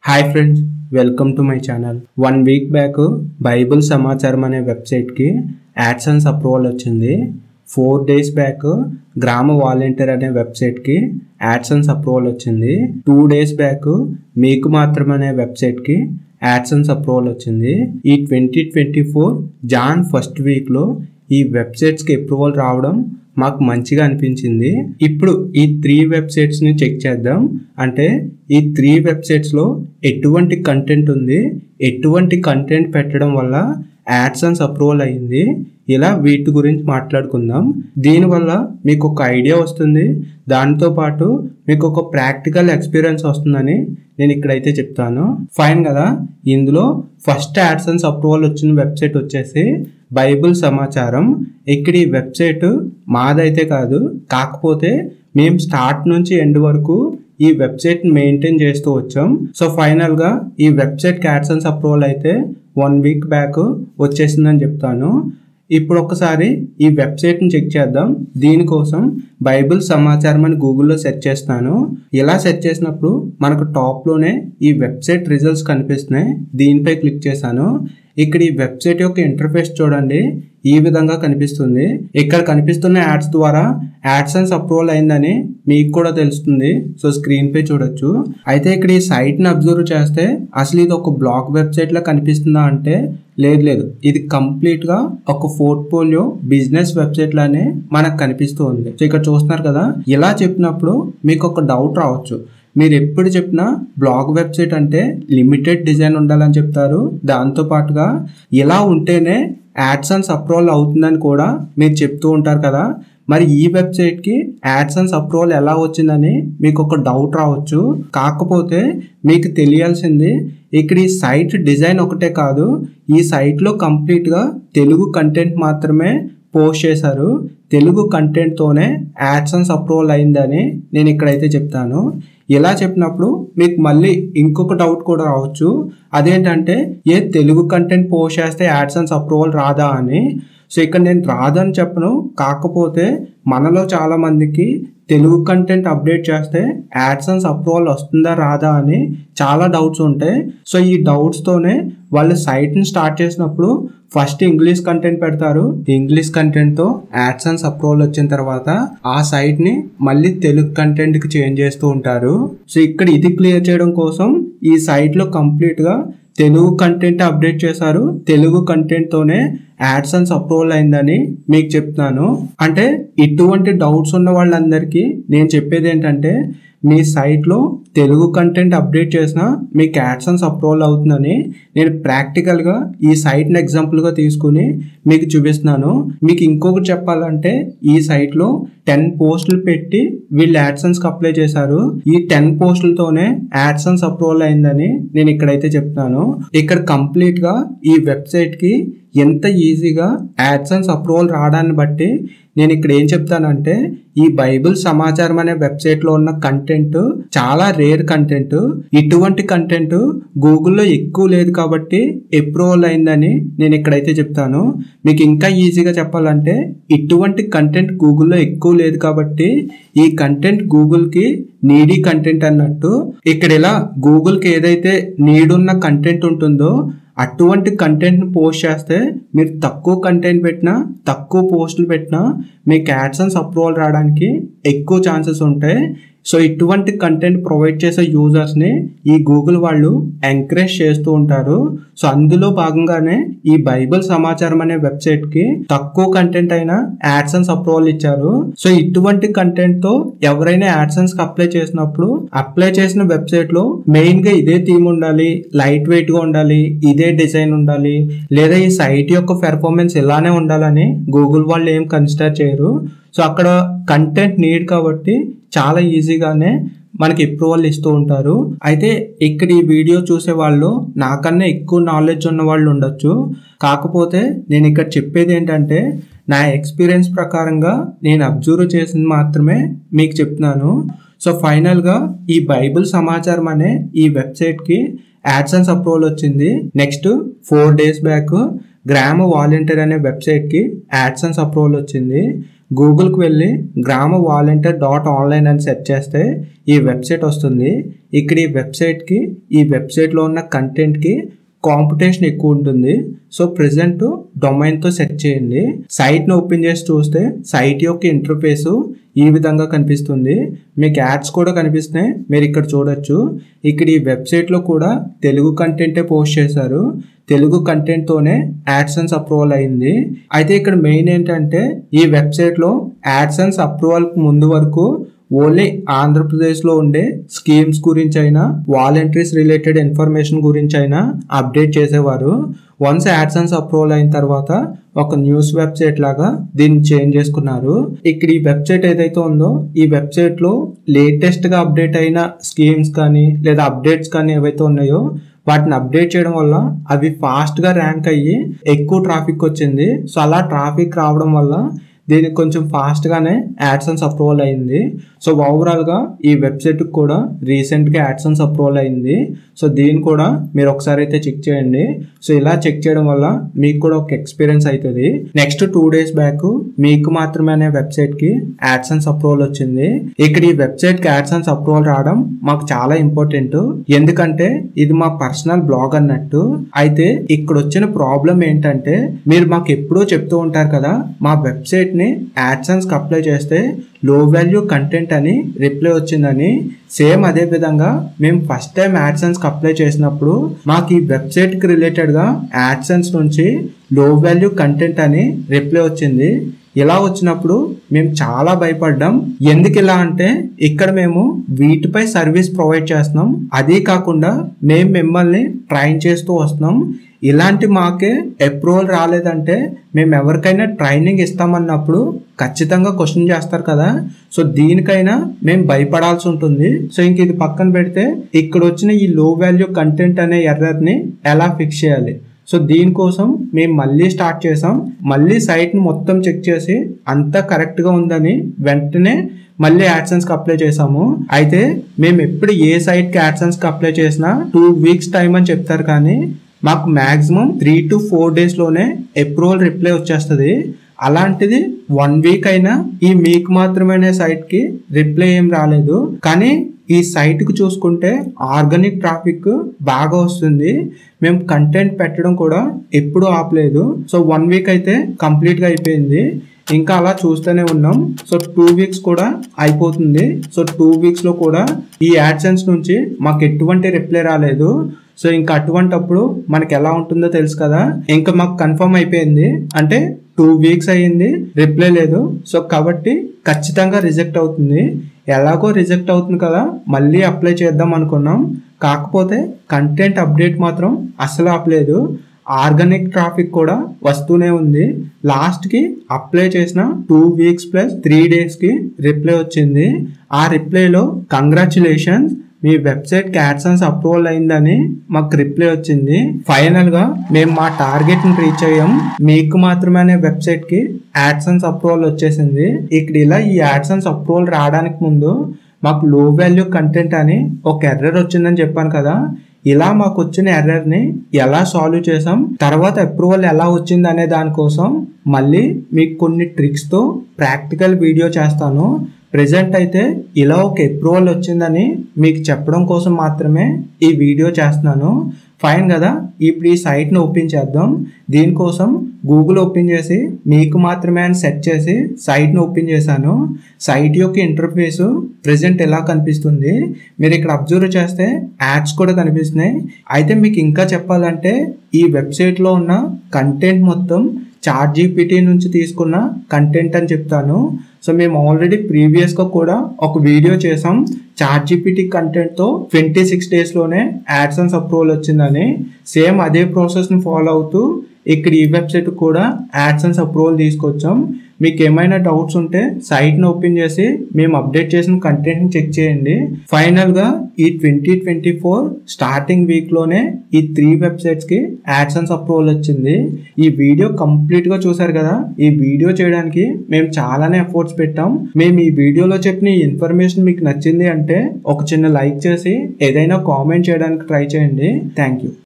hi friends welcome to my channel one week back Bible సమాచారం అనే వెబ్సైట్కి AdSense approval వచ్చింది ఫోర్ డేస్ బ్యాక్ గ్రామ వాలంటీర్ అనే వెబ్సైట్కి యాడ్సన్స్ అప్రూవల్ వచ్చింది టూ డేస్ బ్యాక్ మీకు మాత్రం అనే వెబ్సైట్కి యాడ్సన్స్ అప్రూవల్ వచ్చింది ఈ twenty twenty four Jan first వీక్లో ఈ వెబ్సైట్స్కి అప్రూవల్ రావడం మాకు మంచిగా అనిపించింది ఇప్పుడు ఈ త్రీ వెబ్సైట్స్ని చెక్ చేద్దాం అంటే ఈ త్రీ వెబ్సైట్స్లో ఎటువంటి కంటెంట్ ఉంది ఎటువంటి కంటెంట్ పెట్టడం వల్ల యాడ్సన్స్ అప్రూవల్ అయ్యింది ఇలా వీటి గురించి మాట్లాడుకుందాం దీనివల్ల మీకు ఒక ఐడియా వస్తుంది దాంతో పాటు మీకు ఒక ప్రాక్టికల్ ఎక్స్పీరియన్స్ వస్తుందని నేను ఇక్కడైతే చెప్తాను ఫైన్ కదా ఇందులో ఫస్ట్ యాడ్సన్స్ అప్రూవల్ వచ్చిన వెబ్సైట్ వచ్చేసి బైబిల్ సమాచారం ఇక్కడ ఈ వెబ్సైట్ మాదైతే కాదు కాకపోతే మేము స్టార్ట్ నుంచి ఎండ్ వరకు ఈ వెబ్సైట్ మెయింటైన్ చేస్తూ వచ్చాం సో ఫైనల్ గా ఈ వెబ్సైట్ క్యాడ్సన్స్ అప్రూవల్ అయితే వన్ వీక్ బ్యాక్ వచ్చేసిందని చెప్తాను ఇప్పుడు ఒకసారి ఈ వెబ్సైట్ని చెక్ చేద్దాం దీనికోసం బైబిల్ సమాచారం అని గూగుల్లో సెర్చ్ చేస్తాను ఇలా సెర్చ్ చేసినప్పుడు మనకు టాప్లోనే ఈ వెబ్సైట్ రిజల్ట్స్ కనిపిస్తున్నాయి దీనిపై క్లిక్ చేశాను ఇక్కడ ఈ వెబ్సైట్ యొక్క ఇంటర్ఫేస్ చూడండి ఈ విధంగా కనిపిస్తుంది ఇక్కడ కనిపిస్తున్న యాడ్స్ ద్వారా యాడ్సన్స్ అప్రూవల్ అయిందని మీకు కూడా తెలుస్తుంది సో స్క్రీన్ పై చూడొచ్చు అయితే ఇక్కడ ఈ సైట్ ని అబ్జర్వ్ చేస్తే అసలు ఇది ఒక బ్లాగ్ వెబ్సైట్ లా కనిపిస్తుందా అంటే లేదు లేదు ఇది కంప్లీట్ గా ఒక పోర్ట్ఫోలియో బిజినెస్ వెబ్సైట్ లానే మనకు కనిపిస్తూ ఉంది సో ఇక్కడ చూస్తున్నారు కదా ఇలా చెప్పినప్పుడు మీకు ఒక డౌట్ రావచ్చు మీరు ఎప్పుడు చెప్పినా బ్లాగ్ వెబ్సైట్ అంటే లిమిటెడ్ డిజైన్ ఉండాలని చెప్తారు దాంతో పాటుగా ఇలా ఉంటేనే యాడ్సన్స్ అప్రూవల్ అవుతుందని కూడా మీరు చెప్తూ ఉంటారు కదా మరి ఈ వెబ్సైట్కి యాడ్సన్స్ అప్రూవల్ ఎలా వచ్చిందని మీకు ఒక డౌట్ రావచ్చు కాకపోతే మీకు తెలియాల్సింది ఇక్కడ ఈ సైట్ డిజైన్ ఒకటే కాదు ఈ సైట్లో కంప్లీట్గా తెలుగు కంటెంట్ మాత్రమే పోస్ట్ చేశారు తెలుగు కంటెంట్తోనే యాడ్సన్స్ అప్రూవల్ అయిందని నేను ఇక్కడైతే చెప్తాను ఇలా చెప్పినప్పుడు మీకు మళ్ళీ ఇంకొక డౌట్ కూడా రావచ్చు అదేంటంటే ఏ తెలుగు కంటెంట్ పోస్ట్ చేస్తే యాడ్సన్స్ అప్రూవల్ రాదా అని సో ఇక్కడ నేను రాదని చెప్పను కాకపోతే మనలో చాలా మందికి తెలుగు కంటెంట్ అప్డేట్ చేస్తే యాడ్సన్స్ అప్రూవల్ వస్తుందా రాదా అని చాలా డౌట్స్ ఉంటాయి సో ఈ డౌట్స్తోనే వాళ్ళు సైట్ని స్టార్ట్ చేసినప్పుడు ఫస్ట్ ఇంగ్లీష్ కంటెంట్ పెడతారు ఇంగ్లీష్ కంటెంట్తో యాడ్సన్స్ అప్రూవల్ వచ్చిన తర్వాత ఆ సైట్ని మళ్ళీ తెలుగు కంటెంట్కి చేంజ్ చేస్తూ ఉంటారు సో ఇక్కడ ఇది క్లియర్ చేయడం కోసం ఈ సైట్లో కంప్లీట్గా తెలుగు కంటెంట్ అప్డేట్ చేశారు తెలుగు కంటెంట్తోనే యాడ్సన్స్ అప్రూవల్ అయిందని మీకు చెప్తున్నాను అంటే ఇటువంటి డౌట్స్ ఉన్న వాళ్ళందరికీ నేను చెప్పేది ఏంటంటే మీ సైట్లో తెలుగు కంటెంట్ అప్డేట్ చేసినా మీకు యాడ్సన్స్ అప్రూవల్ అవుతుందని నేను ప్రాక్టికల్గా ఈ సైట్ని ఎగ్జాంపుల్గా తీసుకుని మీకు చూపిస్తున్నాను మీకు ఇంకొకటి చెప్పాలంటే ఈ సైట్లో టెన్ పోస్టులు పెట్టి వీళ్ళు యాడ్సన్స్కి అప్లై చేశారు ఈ టెన్ పోస్టులతోనే యాడ్సన్స్ అప్రూవల్ అయిందని నేను ఇక్కడైతే చెప్తాను ఇక్కడ కంప్లీట్గా ఈ వెబ్సైట్కి ఎంత ఈజీగా యాడ్సన్స్ అప్రూవల్ రావడాన్ని బట్టి నేను ఇక్కడ ఏం చెప్తానంటే ఈ బైబిల్ సమాచారం అనే వెబ్సైట్లో ఉన్న కంటెంట్ చాలా రేర్ కంటెంట్ ఇటువంటి కంటెంట్ గూగుల్లో ఎక్కువ లేదు కాబట్టి అప్రూవల్ అయిందని నేను ఇక్కడైతే చెప్తాను మీకు ఇంకా ఈజీగా చెప్పాలంటే ఇటువంటి కంటెంట్ గూగుల్లో ఎక్కువ లేదు కాబట్టి ఈ కంటెంట్ గూగుల్కి నీడీ కంటెంట్ అన్నట్టు ఇక్కడ ఇలా గూగుల్కి ఏదైతే నీడున్న కంటెంట్ ఉంటుందో అటువంటి కంటెంట్ని పోస్ట్ చేస్తే మీరు తక్కువ కంటెంట్ పెట్టినా తక్కువ పోస్టులు పెట్టినా మీకు యాడ్సన్స్ అప్రూవల్ రావడానికి ఎక్కువ ఛాన్సెస్ ఉంటాయి సో ఇటువంటి కంటెంట్ ప్రొవైడ్ చేసే యూజర్స్ని ఈ గూగుల్ వాళ్ళు ఎంకరేజ్ చేస్తూ ఉంటారు సో అందులో భాగంగానే ఈ బైబిల్ సమాచారం అనే వెబ్సైట్కి తక్కువ కంటెంట్ అయినా యాడ్సన్స్ అప్రూవల్ ఇచ్చారు సో ఇటువంటి కంటెంట్తో ఎవరైనా యాడ్సన్స్కి అప్లై చేసినప్పుడు అప్లై చేసిన వెబ్సైట్లో మెయిన్గా ఇదే థీమ్ ఉండాలి లైట్ వెయిట్గా ఉండాలి ఇదే డిజైన్ ఉండాలి లేదా ఈ సైట్ యొక్క పెర్ఫార్మెన్స్ ఇలానే ఉండాలని గూగుల్ వాళ్ళు ఏం కన్సిడర్ చేయరు సో అక్కడ కంటెంట్ నీడ్ కాబట్టి చాలా ఈజీగానే మనకి అప్రూవల్ ఇస్తూ ఉంటారు అయితే ఇక్కడ ఈ వీడియో చూసే వాళ్ళు నాకన్నా ఎక్కువ నాలెడ్జ్ ఉన్న వాళ్ళు ఉండొచ్చు కాకపోతే నేను ఇక్కడ చెప్పేది ఏంటంటే నా ఎక్స్పీరియన్స్ ప్రకారంగా నేను అబ్జర్వ్ చేసింది మాత్రమే మీకు చెప్తున్నాను సో ఫైనల్గా ఈ బైబిల్ సమాచారం అనే ఈ వెబ్సైట్కి యాడ్సన్స్ అప్రూవల్ వచ్చింది నెక్స్ట్ ఫోర్ డేస్ బ్యాక్ గ్రామ వాలంటీర్ అనే వెబ్సైట్కి యాడ్సన్స్ అప్రూవల్ వచ్చింది గూగుల్కి వెళ్ళి గ్రామ వాలంటీర్ డాట్ ఆన్లైన్ అని సెర్చ్ చేస్తే ఈ వెబ్సైట్ వస్తుంది ఇక్కడ ఈ వెబ్సైట్కి ఈ వెబ్సైట్లో ఉన్న కంటెంట్కి కాంపిటీషన్ ఎక్కువ ఉంటుంది సో ప్రెసెంట్ డొమైన్తో సెట్ చేయండి సైట్ని ఓపెన్ చేసి చూస్తే సైట్ యొక్క ఇంటర్ఫేసు ఈ విధంగా కనిపిస్తుంది మీకు యాడ్స్ కూడా కనిపిస్తున్నాయి మీరు ఇక్కడ చూడొచ్చు ఇక్కడ ఈ వెబ్సైట్లో కూడా తెలుగు కంటెంటే పోస్ట్ చేశారు తెలుగు కంటెంట్తోనే యాడ్సెన్స్ అప్రూవల్ అయింది అయితే ఇక్కడ మెయిన్ ఏంటంటే ఈ వెబ్సైట్లో యాడ్సెన్స్ అప్రూవల్ ముందు వరకు ఓన్లీ ఆంధ్రప్రదేశ్లో ఉండే స్కీమ్స్ గురించి అయినా వాలంటీర్స్ రిలేటెడ్ ఇన్ఫర్మేషన్ గురించి అయినా అప్డేట్ చేసేవారు వన్స్ యాడ్సెన్స్ అప్రూవల్ అయిన తర్వాత ఒక న్యూస్ వెబ్సైట్ లాగా దీన్ని చేంజ్ చేసుకున్నారు ఇక్కడ ఈ వెబ్సైట్ ఏదైతే ఉందో ఈ వెబ్సైట్ లో లేటెస్ట్ గా అప్డేట్ అయిన స్కీమ్స్ కానీ లేదా అప్డేట్స్ కానీ ఏవైతే ఉన్నాయో వాటిని అప్డేట్ చేయడం వల్ల అవి ఫాస్ట్ గా ర్యాంక్ అయ్యి ఎక్కువ ట్రాఫిక్ వచ్చింది సో అలా ట్రాఫిక్ రావడం వల్ల దీనికి కొంచెం ఫాస్ట్గానే యాడ్సన్స్ అప్రూవల్ అయింది సో ఓవరాల్గా ఈ వెబ్సైట్కి కూడా రీసెంట్గా యాడ్సన్స్ అప్రూవల్ అయింది సో దీన్ని కూడా మీరు ఒకసారి అయితే చెక్ చేయండి సో ఇలా చెక్ చేయడం వల్ల మీకు కూడా ఒక ఎక్స్పీరియన్స్ అవుతుంది నెక్స్ట్ టూ డేస్ బ్యాక్ మీకు మాత్రమే అనే వెబ్సైట్కి యాడ్సన్స్ అప్రూవల్ వచ్చింది ఇక్కడ ఈ వెబ్సైట్కి యాడ్సన్స్ అప్రూవల్ రావడం మాకు చాలా ఇంపార్టెంట్ ఎందుకంటే ఇది మా పర్సనల్ బ్లాగ్ అన్నట్టు అయితే ఇక్కడ వచ్చిన ప్రాబ్లం ఏంటంటే మీరు మాకు ఎప్పుడూ చెప్తూ ఉంటారు కదా మా వెబ్సైట్ ని యాడ్సెన్స్ కి అప్లై చేస్తే లో వాల్యూ కంటెంట్ అని రిప్లై వచ్చిందని సేమ్ అదే విధంగా మేము ఫస్ట్ టైం యాడ్సెన్స్ కి అప్లై చేసినప్పుడు మాకు ఈ వెబ్సైట్ కి రిలేటెడ్ గా యాడ్సెన్స్ నుంచి లో వాల్యూ కంటెంట్ అని రిప్లై వచ్చింది ఇలా వచ్చినప్పుడు మేము చాలా భయపడ్డాం ఎందుకు ఇలా అంటే ఇక్కడ మేము వీటిపై సర్వీస్ ప్రొవైడ్ చేస్తున్నాం అదే కాకుండా మేము మిమ్మల్ని ట్రైన్ చేస్తూ వస్తున్నాం ఇలాంటి మాకే అప్రూవల్ రాలేదంటే మేము ఎవరికైనా ట్రైనింగ్ ఇస్తామన్నప్పుడు ఖచ్చితంగా క్వశ్చన్ చేస్తారు కదా సో దీనికైనా మేము భయపడాల్సి ఉంటుంది సో ఇంక ఇది పక్కన పెడితే ఇక్కడ వచ్చిన ఈ లో వాల్యూ కంటెంట్ అనే ఎర్రర్ని ఎలా ఫిక్స్ చేయాలి సో దీనికోసం మేము మళ్ళీ స్టార్ట్ చేసాం మళ్ళీ సైట్ని మొత్తం చెక్ చేసి అంతా కరెక్ట్గా ఉందని వెంటనే మళ్ళీ యాడ్సెన్స్కి అప్లై చేసాము అయితే మేము ఎప్పుడు ఏ సైట్కి యాడ్సెన్స్కి అప్లై చేసినా టూ వీక్స్ టైం అని చెప్తారు కానీ మాకు మ్యాక్సిమం త్రీ టు ఫోర్ డేస్లోనే అప్రూవల్ రిప్లై వచ్చేస్తుంది అలాంటిది వన్ వీక్ అయినా ఈ మీకు మాత్రమే సైట్కి రిప్లై ఏం రాలేదు కానీ ఈ సైట్కి చూసుకుంటే ఆర్గానిక్ ట్రాఫిక్ బాగా వస్తుంది మేము కంటెంట్ పెట్టడం కూడా ఎప్పుడు ఆపలేదు సో వన్ వీక్ అయితే కంప్లీట్గా అయిపోయింది ఇంకా అలా చూస్తూనే ఉన్నాం సో టూ వీక్స్ కూడా అయిపోతుంది సో టూ వీక్స్లో కూడా ఈ యాడ్సెన్స్ నుంచి మాకు ఎటువంటి రిప్లై రాలేదు సో ఇంకా అటువంటప్పుడు మనకి ఎలా ఉంటుందో తెలుసు కదా ఇంకా మాకు కన్ఫర్మ్ అయిపోయింది అంటే టూ వీక్స్ అయ్యింది రిప్లై లేదు సో కాబట్టి ఖచ్చితంగా రిజెక్ట్ అవుతుంది ఎలాగో రిజెక్ట్ అవుతుంది కదా మళ్ళీ అప్లై చేద్దాం అనుకున్నాం కాకపోతే కంటెంట్ అప్డేట్ మాత్రం అసలు ఆపలేదు ఆర్గానిక్ ట్రాఫిక్ కూడా వస్తూనే ఉంది లాస్ట్కి అప్లై చేసిన టూ వీక్స్ ప్లస్ త్రీ డేస్కి రిప్లై వచ్చింది ఆ రిప్లైలో కంగ్రాచులేషన్స్ మీ వెబ్సైట్ క్యాడ్సన్స్ అప్రూవల్ అయిందని మాకు రిప్లై వచ్చింది ఫైనల్ గా మేము మా టార్గెట్ ని రీచ్ అయ్యాం మీకు మాత్రమే అనే వెబ్సైట్ కి యాడ్సన్స్ అప్రూవల్ వచ్చేసింది ఇక్కడ ఇలా ఈ యాడ్సన్స్ అప్రూవల్ రావడానికి ముందు మాకు లో వాల్యూ కంటెంట్ అని ఒక ఎర్రర్ వచ్చిందని చెప్పాను కదా ఇలా మాకు వచ్చిన ఎర్రర్ ని ఎలా సాల్వ్ చేసాం తర్వాత అప్రూవల్ ఎలా వచ్చింది అనే దానికోసం మళ్ళీ మీకు కొన్ని ట్రిక్స్ తో ప్రాక్టికల్ వీడియో చేస్తాను ప్రెసెంట్ అయితే ఇలా ఒక అప్రూవల్ వచ్చిందని మీకు చెప్పడం కోసం మాత్రమే ఈ వీడియో చేస్తున్నాను ఫైన్ కదా ఇప్పుడు ఈ సైట్ని ఓపెన్ చేద్దాం దీనికోసం గూగుల్ ఓపెన్ చేసి మీకు మాత్రమే అని సెట్ చేసి సైట్ని ఓపెన్ చేశాను సైట్ యొక్క ఇంటర్ఫేస్ ప్రెసెంట్ ఎలా కనిపిస్తుంది మీరు ఇక్కడ అబ్జర్వ్ చేస్తే యాడ్స్ కూడా కనిపిస్తున్నాయి అయితే మీకు ఇంకా చెప్పాలంటే ఈ వెబ్సైట్లో ఉన్న కంటెంట్ మొత్తం చాట్ జీపీటీ నుంచి తీసుకున్న కంటెంట్ అని చెప్తాను సో మేము ఆల్రెడీ ప్రీవియస్గా కూడా ఒక వీడియో చేసాం చాట్ జీపీటీ కంటెంట్తో ట్వంటీ సిక్స్ డేస్లోనే యాడ్సన్స్ అప్రూవల్ వచ్చిందని సేమ్ అదే ప్రాసెస్ని ఫాలో అవుతూ ఇక్కడ ఈ వెబ్సైట్ కూడా యాడ్సన్స్ అప్రూవల్ తీసుకొచ్చాం మీకు ఏమైనా డౌట్స్ ఉంటే సైట్ని ఓపెన్ చేసి మేము అప్డేట్ చేసిన కంటెంట్ని చెక్ చేయండి ఫైనల్గా ఈ ట్వంటీ ట్వంటీ ఫోర్ స్టార్టింగ్ వీక్లోనే ఈ త్రీ వెబ్సైట్స్కి యాడ్సన్స్ అప్రూవల్ వచ్చింది ఈ వీడియో కంప్లీట్గా చూసారు కదా ఈ వీడియో చేయడానికి మేము చాలానే ఎఫర్ట్స్ పెట్టాం మేము ఈ వీడియోలో చెప్పిన ఈ ఇన్ఫర్మేషన్ మీకు నచ్చింది అంటే ఒక చిన్న లైక్ చేసి ఏదైనా కామెంట్ చేయడానికి ట్రై చేయండి థ్యాంక్ యూ